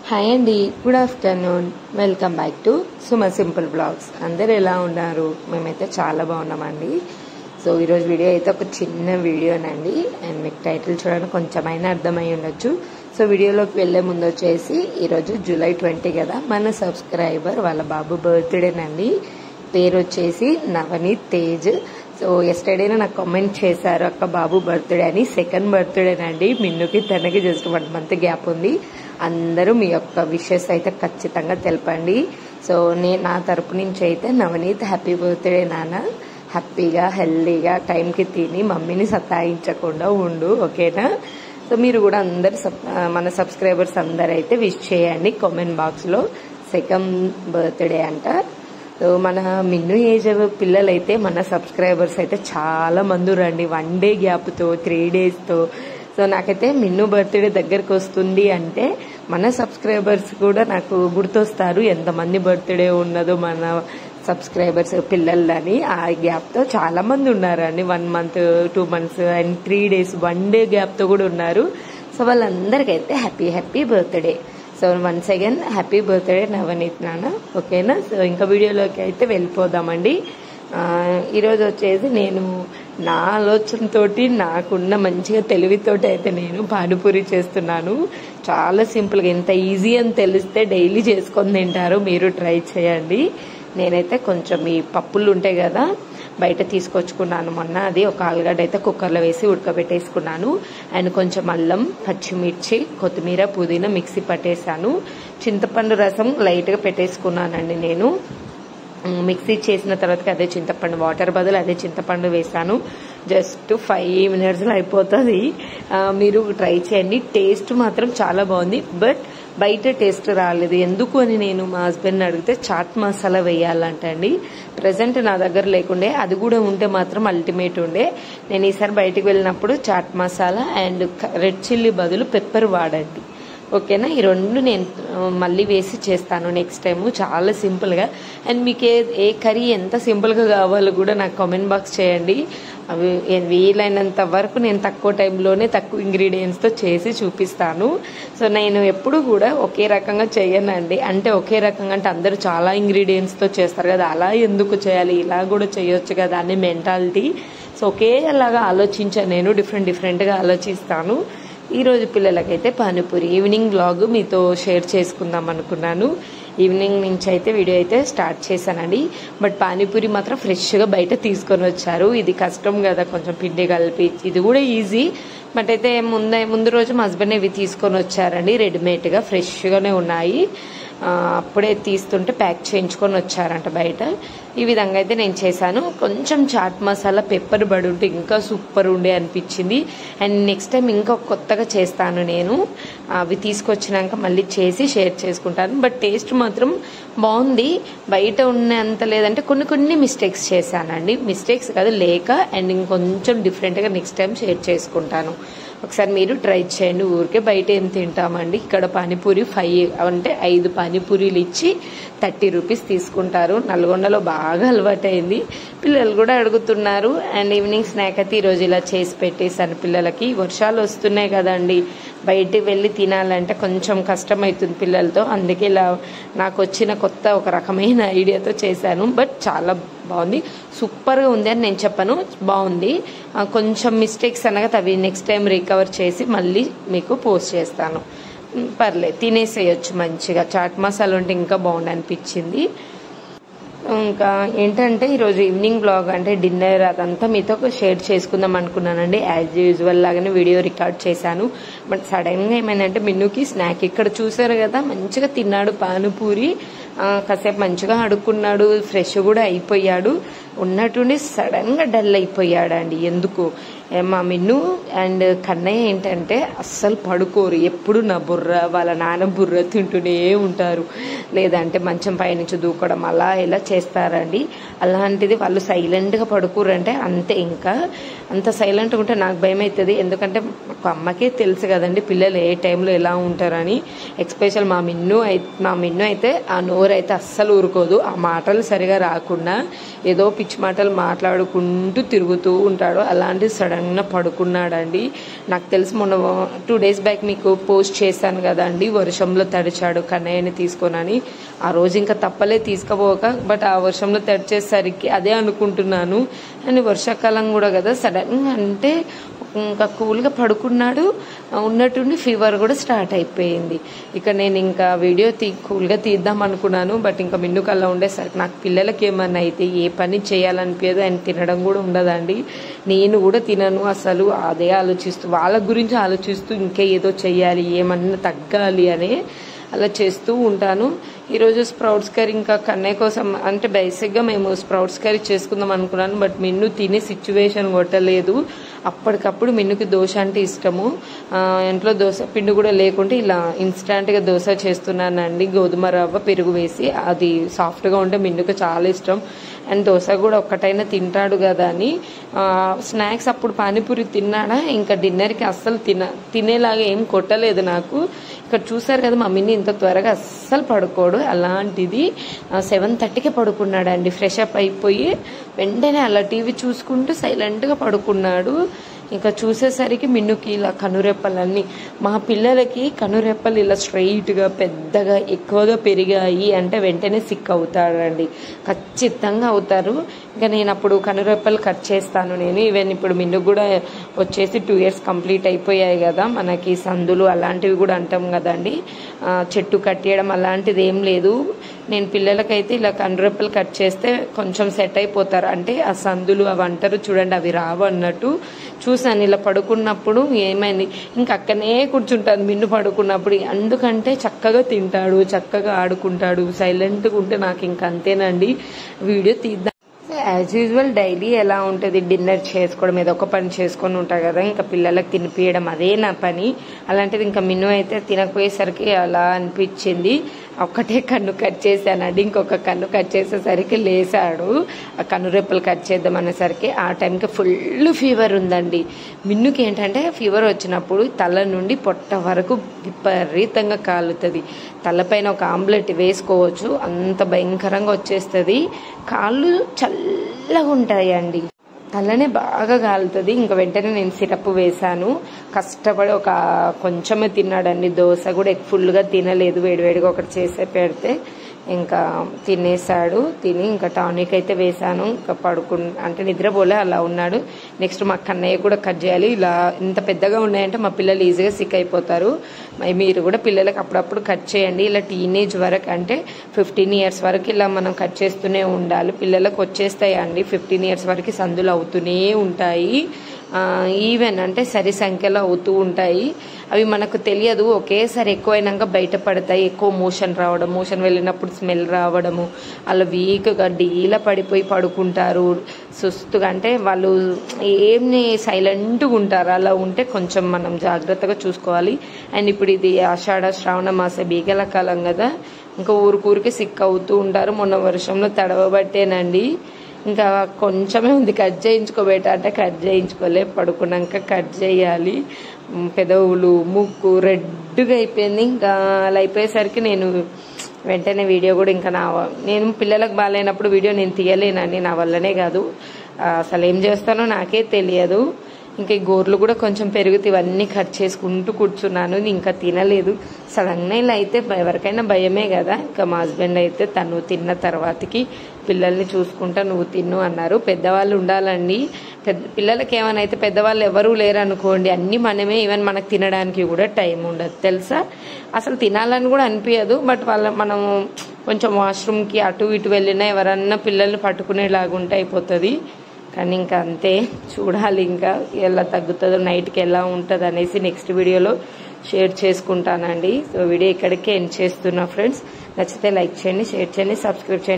hi అండి good afternoon welcome back to Suma simple blogs అందరు ఎలా ఉన్నారు మేమైతే చాలా బాగున్నామండి సో ఈరోజు వీడియో అయితే ఒక చిన్న వీడియోనండి అండ్ మీకు టైటిల్ చూడడానికి కొంచెమైనా అర్థమై ఉండొచ్చు సో వీడియోలోకి వెళ్లే ముందు వచ్చేసి ఈరోజు జూలై ట్వంటీ కదా మన సబ్స్క్రైబర్ వాళ్ళ బాబు బర్త్డేనండి పేరు వచ్చేసి నవనీత్ తేజ్ సో ఎస్టర్డేనే నాకు కామెంట్ చేశారు అక్క బాబు బర్త్డే అని సెకండ్ బర్త్డేనండి మిన్నుకి తనకి జస్ట్ వన్ మంత్ గ్యాప్ ఉంది అందరూ మీ యొక్క విషెస్ అయితే ఖచ్చితంగా తెలపండి సో నేను నా తరపు నుంచి అయితే నవనీత్ హ్యాపీ బర్త్డే నాన్న హ్యాపీగా హెల్దీగా టైంకి తిని మమ్మీని సతాయించకుండా ఉండు ఓకేనా సో మీరు కూడా అందరు సబ్ మన సబ్స్క్రైబర్స్ అందరు అయితే విష్ చేయండి కామెంట్ బాక్స్లో సెకండ్ బర్త్డే అంట సో మన మిన్ను ఏజ్ పిల్లలైతే మన సబ్స్క్రైబర్స్ అయితే చాలా మంది రండి వన్ డే గ్యాప్తో త్రీ డేస్తో సో నాకైతే మిన్ను బర్త్డే దగ్గరకు వస్తుంది అంటే మన సబ్స్క్రైబర్స్ కూడా నాకు గుర్తొస్తారు ఎంతమంది బర్త్డే ఉన్నదో మన సబ్స్క్రైబర్స్ పిల్లలని ఆ గ్యాప్తో చాలా మంది ఉన్నారండి one month two months and three days one day గ్యాప్తో కూడా ఉన్నారు సో వాళ్ళందరికైతే happy happy birthday so once again happy birthday Navneet నాన్న ఓకేనా సో ఇంకా వీడియోలోకి అయితే వెళ్ళిపోదామండి ఈరోజు వచ్చేసి నేను నా ఆలోచనతోటి నాకున్న మంచిగా తెలివితోటి అయితే నేను పానీపూరి చేస్తున్నాను చాలా సింపుల్గా ఎంత ఈజీ అని తెలిస్తే డైలీ చేసుకొని తింటారు మీరు ట్రై చేయండి నేనైతే కొంచెం ఈ పప్పులు ఉంటాయి కదా బయట తీసుకొచ్చుకున్నాను మొన్న అది ఒక ఆలుగడ్డ అయితే కుక్కర్లో వేసి ఉడకబెట్టేసుకున్నాను అండ్ కొంచెం అల్లం పచ్చిమిర్చి కొత్తిమీర పుదీనా మిక్సీ పట్టేశాను చింతపండు రసం లైట్గా పెట్టేసుకున్నానండి నేను మిక్సీ చేసిన తర్వాత అదే చింతపండు వాటర్ బదులు అదే చింతపండు వేసాను జస్ట్ ఫైవ్ మినిట్స్లో అయిపోతుంది మీరు ట్రై చేయండి టేస్ట్ మాత్రం చాలా బాగుంది బట్ బయట టేస్ట్ రాలేదు ఎందుకు అని నేను మా హస్బెండ్ అడిగితే చాట్ మసాలా వేయాలంటండి ప్రజెంట్ నా దగ్గర లేకుండే అది కూడా ఉంటే మాత్రం అల్టిమేట్ ఉండే నేను ఈసారి బయటికి వెళ్ళినప్పుడు chaat masala and red chilli బదులు పెప్పర్ వాడండి ఓకేనా ఈ రెండు నేను మళ్ళీ వేసి చేస్తాను నెక్స్ట్ టైం చాలా సింపుల్గా అండ్ మీకు ఏ ఏ కర్రీ ఎంత సింపుల్గా కావాలో కూడా నాకు కామెంట్ బాక్స్ చేయండి అవి వీలైనంత వరకు నేను తక్కువ టైంలోనే తక్కువ ఇంగ్రీడియంట్స్తో చేసి చూపిస్తాను సో నేను ఎప్పుడు కూడా ఒకే రకంగా చేయనండి అంటే ఒకే రకంగా అంటే అందరూ చాలా ఇంగ్రీడియంట్స్తో చేస్తారు కదా అలా ఎందుకు చేయాలి ఇలా కూడా చేయొచ్చు కదా అనే మెంటాలిటీ సో ఒకేలాగా ఆలోచించాను నేను డిఫరెంట్ డిఫరెంట్గా ఆలోచిస్తాను ఈ రోజు పిల్లలకైతే పానీపూరి ఈవినింగ్ బ్లాగ్ మీతో షేర్ చేసుకుందాం అనుకున్నాను ఈవినింగ్ నుంచి అయితే వీడియో అయితే స్టార్ట్ చేశానండి బట్ పానీపూరి మాత్రం ఫ్రెష్గా బయట తీసుకొని వచ్చారు ఇది కష్టం కదా కొంచెం పిండి కలిపి ఇది కూడా ఈజీ బట్ అయితే ముందే ముందు రోజు మా హస్బెండ్ ఇవి తీసుకొని వచ్చారండి రెడీమేడ్గా ఫ్రెష్గానే ఉన్నాయి అప్పుడే తీస్తుంటే ప్యాక్ చేయించుకొని వచ్చారంట బయట ఈ విధంగా అయితే నేను చేశాను కొంచెం చాట్ మసాలా పెప్పర్ పడి ఉంటే ఇంకా సూపర్ ఉండే అనిపించింది అండ్ నెక్స్ట్ టైం ఇంకా కొత్తగా చేస్తాను నేను అవి తీసుకొచ్చినాక మళ్ళీ చేసి షేర్ చేసుకుంటాను బట్ టేస్ట్ మాత్రం బాగుంది బయట ఉన్నంత లేదంటే కొన్ని కొన్ని మిస్టేక్స్ చేశానండి మిస్టేక్స్ కాదు లేక అండ్ ఇంకొంచెం డిఫరెంట్గా నెక్స్ట్ టైం షేర్ చేసుకుంటాను ఒకసారి మీరు ట్రై చేయండి ఊరికే బయట ఏం తింటామండి ఇక్కడ పానీపూరి ఫైవ్ అంటే ఐదు పానీపూరీలు ఇచ్చి థర్టీ రూపీస్ తీసుకుంటారు నల్గొండలో బాగా అలవాటైంది పిల్లలు కూడా అడుగుతున్నారు అండ్ ఈవినింగ్ స్నాక్ అయితే ఈరోజు ఇలా చేసి పెట్టేశాను పిల్లలకి వర్షాలు వస్తున్నాయి కదండి బయటికి వెళ్ళి తినాలంటే కొంచెం కష్టమవుతుంది పిల్లలతో అందుకే ఇలా నాకు వచ్చిన కొత్త ఒక రకమైన ఐడియాతో చేశాను బట్ చాలా బాగుంది సూపర్గా ఉంది అని నేను చెప్పను బాగుంది కొంచెం మిస్టేక్స్ అనగా అవి నెక్స్ట్ టైం రికవర్ చేసి మళ్ళీ మీకు పోస్ట్ చేస్తాను పర్లేదు తినేసేయచ్చు మంచిగా చాట్ మసాలా ఉంటే ఇంకా బాగుంది అనిపించింది ఇంకా ఏంటంటే ఈరోజు ఈవినింగ్ బ్లాగ్ అంటే డిన్నర్ అదంతా మీతో షేర్ చేసుకుందాం అనుకున్నానండి యాజ్ యూజువల్ లాగానే వీడియో రికార్డ్ చేశాను బట్ సడన్గా ఏమైందంటే మిన్నుకి స్నాక్ ఇక్కడ చూసారు కదా మంచిగా తిన్నాడు పానుపూరి కాసేపు మంచిగా ఆడుకున్నాడు ఫ్రెష్ కూడా అయిపోయాడు ఉన్నట్టుండి సడన్గా డల్ అయిపోయాడండి ఎందుకు మా మిన్ను అండ్ కన్నయ్య ఏంటంటే అస్సలు పడుకోరు ఎప్పుడు నా బుర్ర వాళ్ళ నాన్న బుర్ర తింటూనే ఉంటారు లేదంటే మంచం పైనుంచి దూకడం అలా ఇలా చేస్తారండి అలాంటిది వాళ్ళు సైలెంట్గా పడుకోరంటే అంతే ఇంకా అంత సైలెంట్గా ఉంటే నాకు భయం అవుతుంది ఎందుకంటే మాకు అమ్మకే తెలుసు కదండి పిల్లలు ఏ టైంలో ఎలా ఉంటారని ఎక్స్పెషల్ మా మిన్ను అయి మా మిన్ను అయితే ఆ నోరు అయితే అస్సలు ఊరుకోదు ఆ మాటలు సరిగా రాకుండా ఏదో పిచ్చి మాటలు మాట్లాడుకుంటూ తిరుగుతూ ఉంటాడు అలాంటి సడన్గా పడుకున్నాడండి నాకు తెలిసి మొన్న టూ డేస్ బ్యాక్ మీకు పోస్ట్ చేశాను కదండి వర్షంలో తడిచాడు కన్నయ్యని తీసుకొనని ఆ రోజు ఇంకా తప్పలే తీసుకుపోక బట్ ఆ వర్షంలో తడిచేసరికి అదే అనుకుంటున్నాను అని వర్షాకాలం కూడా కదా సడన్గా అంటే ఇంకా కూల్గా పడుకున్నాడు ఉన్నట్టుండి ఫీవర్ కూడా స్టార్ట్ అయిపోయింది ఇక నేను ఇంకా వీడియో తీ కూల్గా తీద్దాం అనుకున్నాను బట్ ఇంకా మిన్ను కల్లా ఉండేసరికి నాకు పిల్లలకి ఏమన్నా అయితే ఏ పని చేయాలనిపించదు ఆయన తినడం కూడా ఉండదండి నేను కూడా తినను అసలు అదే ఆలోచిస్తూ వాళ్ళ గురించి ఆలోచిస్తూ ఇంకా ఏదో చెయ్యాలి ఏమన్నా తగ్గాలి అనే అలా చేస్తూ ఉంటాను ఈరోజు స్ప్రౌట్స్ కర్రీ ఇంకా కన్నయ్య కోసం అంటే బేసిక్గా మేము స్ప్రౌట్స్ కర్రీ చేసుకుందాం అనుకున్నాను బట్ మిన్ను తినే సిచ్యువేషన్ కొట్టలేదు అప్పటికప్పుడు మిన్నుకి దోశ అంటే ఇష్టము ఆ, ఇంట్లో దోశ పిండి కూడా లేకుంటే ఇలా ఇన్స్టాంట్గా దోశ చేస్తున్నానండి గోధుమ రవ్వ పెరుగు వేసి అది సాఫ్ట్గా ఉంటే మిన్నుకి చాలా ఇష్టం అండ్ దోశ కూడా ఒక్కటైనా తింటాడు కదా అని ఆ, స్నాక్స్ అప్పుడు పానీపూరి తిన్నాడా ఇంకా డిన్నర్కి అస్సలు తిన తినేలాగా ఏం కొట్టలేదు నాకు ఇక్కడ చూసారు కదా మా మిన్ని ఇంత త్వరగా అస్సలు పడుకోడు అలాంటిది సెవెన్ థర్టీకే పడుకున్నాడండి ఫ్రెష్ అప్ అయిపోయి వెంటనే అలా టీవీ చూసుకుంటూ సైలెంట్గా పడుకున్నాడు ఇంకా చూసేసరికి మిన్నుకి ఇలా కనురెప్పలన్నీ మా పిల్లలకి కనురెప్పలు ఇలా స్ట్రైట్గా పెద్దగా ఎక్కువగా పెరిగాయి అంటే వెంటనే సిక్ అవుతారండి ఖచ్చితంగా అవుతారు ఇంకా నేను అప్పుడు కనురెప్పలు కట్ చేస్తాను నేను ఈవెన్ ఇప్పుడు మిన్ను కూడా వచ్చేసి టూ ఇయర్స్ కంప్లీట్ అయిపోయాయి కదా మనకి సందులు అలాంటివి కూడా అంటాం కదండి ఆ, చెట్టు కట్టేయడం అలాంటిది ఏం లేదు నేను పిల్లలకైతే ఇలా కనురెప్పలు కట్ చేస్తే కొంచెం సెట్ అయిపోతారు అంటే ఆ సందులు అవి అంటారు చూడండి అవి రావు అన్నట్టు చూసాను ఇలా పడుకున్నప్పుడు ఏమైంది ఇంకా అక్కడనే కూర్చుంటాను మిన్ను పడుకున్నప్పుడు అందుకంటే చక్కగా తింటాడు చక్కగా ఆడుకుంటాడు సైలెంట్గా ఉంటే నాకు ఇంక అంతేనండి వీడియో తీద్దాం యాజ్ యూజువల్ డైలీ ఎలా ఉంటుంది డిన్నర్ చేసుకోవడం ఏదో ఒక పని చేసుకొని ఉంటా కదా ఇంకా పిల్లలకు తినిపించడం అదే నా పని అలాంటిది ఇంకా మిన్ను అయితే తినకపోయేసరికి అలా అనిపించింది ఒక్కటే కన్ను కట్ చేశానండి ఇంకొక కన్ను కట్ చేసేసరికి లేసాడు ఆ కన్ను రెప్పలు కట్ చేద్దాం అనేసరికి ఆ టైంకి ఫుల్ ఫీవర్ ఉందండి మిన్నుకి ఏంటంటే ఫీవర్ వచ్చినప్పుడు తల నుండి పొట్ట వరకు విపరీతంగా కాలుతుంది తలపైన ఒక ఆమ్లెట్ వేసుకోవచ్చు అంత భయంకరంగా వచ్చేస్తుంది కాళ్ళు చల్లగా ఉంటాయండి తలనే బాగా కాలుతుంది ఇంకా వెంటనే నేను సిరప్ వేశాను కష్టపడి ఒక కొంచెమే తిన్నాడండి దోశ కూడా ఫుల్గా తినలేదు వేడివేడిగా ఒకటి చేసే పెడితే ఇంకా తినేసాడు తిని ఇంకా టానిక్ అయితే వేశాను ఇంకా పడుకు అంటే నిద్రపోలే అలా ఉన్నాడు నెక్స్ట్ మా కన్నయ్య కూడా కట్ చేయాలి ఇలా ఇంత పెద్దగా ఉన్నాయంటే మా పిల్లలు ఈజీగా సిక్ అయిపోతారు మరి మీరు కూడా పిల్లలకు అప్పుడప్పుడు కట్ చేయండి ఇలా టీనేజ్ వరకు అంటే ఫిఫ్టీన్ ఇయర్స్ వరకు ఇలా మనం కట్ చేస్తూనే ఉండాలి పిల్లలకు వచ్చేస్తాయి అండి ఫిఫ్టీన్ ఇయర్స్ వరకు సందులు అవుతూనే ఉంటాయి ఈవెన్ అంటే సరి సంఖ్యలో అవుతూ ఉంటాయి అవి మనకు తెలియదు ఒకేసారి ఎక్కువైనాక బయటపడతాయి ఎక్కువ మోషన్ రావడం మోషన్ వెళ్ళినప్పుడు స్మెల్ రావడము అలా వీక్గా డీలా పడిపోయి పడుకుంటారు సుస్తుగా అంటే వాళ్ళు ఏమి సైలెంట్గా ఉంటారు అలా ఉంటే కొంచెం మనం జాగ్రత్తగా చూసుకోవాలి అండ్ ఇప్పుడు ఇది ఆషాఢ శ్రావణ మాస బీగల కాలం కదా ఇంకా ఊరికూరికి సిక్ అవుతూ ఉంటారు మొన్న వర్షంలో తడవబట్టేనండి ఇంకా కొంచెమే ఉంది కట్ చేయించుకోబెట్ట అంటే కట్ చేయించుకోలే పడుకున్నాక కట్ చేయాలి ఉమ్, పెదవులు ముక్కు రెడ్గా అయిపోయింది ఇంకా అలా అయిపోయేసరికి నేను వెంటనే వీడియో కూడా ఇంకా నా నేను పిల్లలకు బాగాలేనప్పుడు వీడియో నేను తీయలేనండి నా వల్లనే కాదు ఆ, అసలు ఏం చేస్తానో నాకే తెలియదు ఇంకా ఈ గోర్లు కూడా కొంచెం పెరుగుతాయి ఇవన్నీ కట్ చేసుకుంటూ కూర్చున్నాను ఇది ఇంకా తినలేదు సడన్గా ఇలా అయితే భ- ఎవరికైనా భయమే కదా ఇంకా మా హస్బెండ్ అయితే తను తిన్న తర్వాతకి పిల్లల్ని చూసుకుంటా నువ్వు తిన్ను అన్నారు పెద్దవాళ్ళు ఉండాలండి పెద్ద పిల్లలకి ఏమైనా అయితే పెద్దవాళ్ళు ఎవరూ లేరు అనుకోండి అన్నీ మనమే ఈవెన్ మనకు తినడానికి కూడా టైం ఉండదు తెలుసా అసలు తినాలని కూడా అనిపించదు బట్ వాళ్ళ మనం కొంచెం వాష్రూమ్కి అటు ఇటు వెళ్ళినా ఎవరన్నా పిల్లల్ని పట్టుకునేలాగా ఉంటే అయిపోతుంది కానీ ఇంకా అంతే చూడాలి ఇంకా ఎలా తగ్గుతుందో నైట్కి ఎలా ఉంటుంది అనేసి నెక్స్ట్ వీడియోలో షేర్ చేసుకుంటానండి సో వీడియో ఇక్కడికే ఎండ్ చేస్తున్నా ఫ్రెండ్స్ నచ్చితే లైక్ చేయండి షేర్ చేయండి సబ్స్క్రైబ్ చేయండి